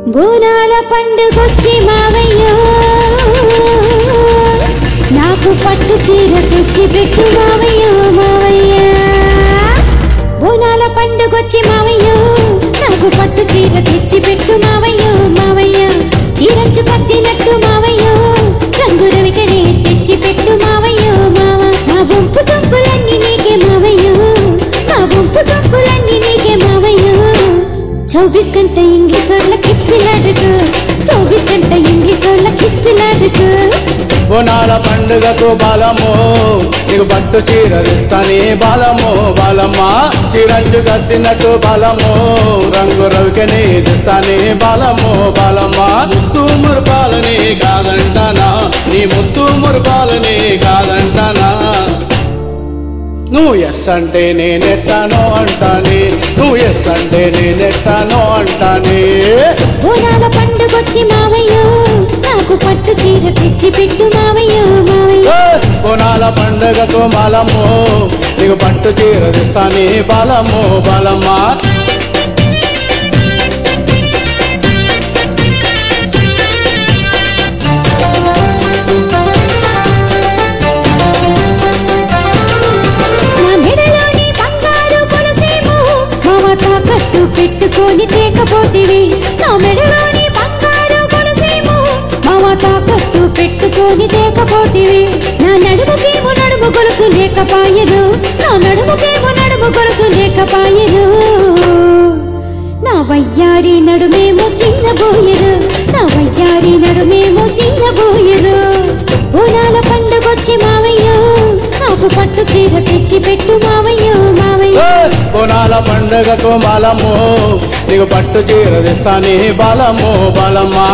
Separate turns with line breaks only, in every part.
బోనాల పండుగొచ్చి మావయ్యో నాకు పట్టు చీర తెచ్చి పెట్టు మావయ్యో మావయ్య బోనాల పండుగొచ్చి మావయ్యో నాకు పట్టు చీర తెచ్చి పెట్టు మావయ్యో మావయ్య చీరంచు కట్టినట్టు మావయ్యో రంగు రవికనే తెచ్చి పెట్టు మావయ్యో మావ నా బొంపు సొంపులన్నీ నీకే మావయ్యో నా బొంపు సొంపులన్నీ నీకే మావయ్యో चौबीस घंटे इंग्लिश और किस्सी लड़को चौबीस घंटे इंग्लिश और किस्सी लड़को
బోనాల పండుగకు బలము నీకు పట్టు చీర తెస్తాని బలము బలమ్మ చీరంచు కట్టినట్టు బలము రంగు రవికని తెస్తాని బలము బలమ్మ ముత్తు మురుపాలని కాదంటానా నీ ముత్తు మురుపాలని కాదంటానా నువ్వు ఎస్ అంటే నేనెట్టానో అంటానే నువ్వు ఎస్ అంటే నేనెట్టానో అంటానే
బోనాల పండుగొచ్చి మావయ్యో నాకు పట్టు చీర తెచ్చి పెట్టు మావయ్యో మావయ్య
కోనాల పండుగకు బలము నీకు పట్టు చీర తెస్తాని బలము బలమ్మా
నా మెడలోని బంగారు కొలుసేమో మామ తాకట్టు పెట్టుకొని తేకపోతివి నా మెడలోని బంగారు కొలుసేమో మామ తాకట్టు పెట్టుకొని తేకపోతివి నా నడుముకేమో నడుము గొలుసు లేకపాయదు నా నడుముకేమో నడుము గొలుసు లేకపాయదు నా వయ్యారి నడుమేమో సింగబోయరు నా వయ్యారి నడుమేమో సింగబోయరు పూనాల పండుగొచ్చి మావయ్యో నాకు పట్టు చీర తెచ్చి పెట్టు మావయ్యో మావయ్యో
కోనాల పండుగకు బలము నీకు పట్టు చీర తెస్తాని బలము బలమ్మా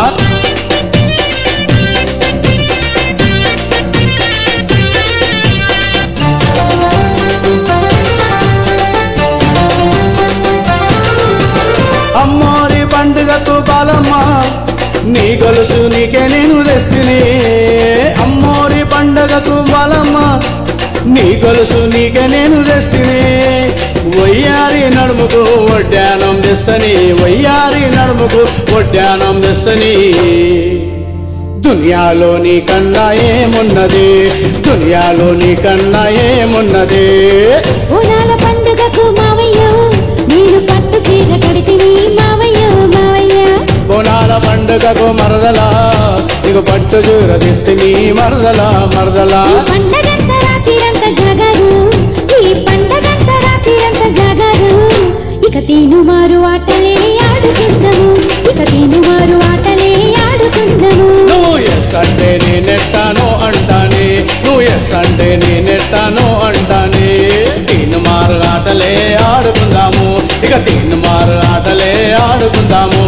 అమ్మోరి పండుగకు బలమ్మా నీ గొలుసు నీకే నేను తెస్తిని అమ్మోరి పండుగకు బలమ్మా నీ గొలుసు నీకే నేను తెస్తిని వయ్యారి నడుముకు వడ్డానం తెస్తని వయ్యారి నడుముకు వడ్డానం తెస్తని దునియాలో నీ కన్నా ఏమున్నది దునియాలో నీ కన్నా ఏమున్నది
పూనాల పండుగకు మావయ్యో నేను పట్టు చీర కడితిని మావయ్యో మావయ్య
బోనాల పండుగకు మరదలా నీకు పట్టు చీర తెస్తిని మరదలా మరదలా
ఈ పండగంత రాత్రిరంత జగరు ఈ పండగంత రాత్రిరంత జగరు ఇక తీను మారు ఆటలే ఆడుకుందము ఇక తీను మారు ఆటలే ఆడుకుందము
నువ్వు ఎస్ అంటే నేనెట్టాను అంటానే నువ్వు ఎస్ అంటే నేనెట్టాను అంటానే తీన్ మారు ఆటలే ఆడుకుందాము ఇక తీన్ మారు ఆటలే ఆడుకుందాము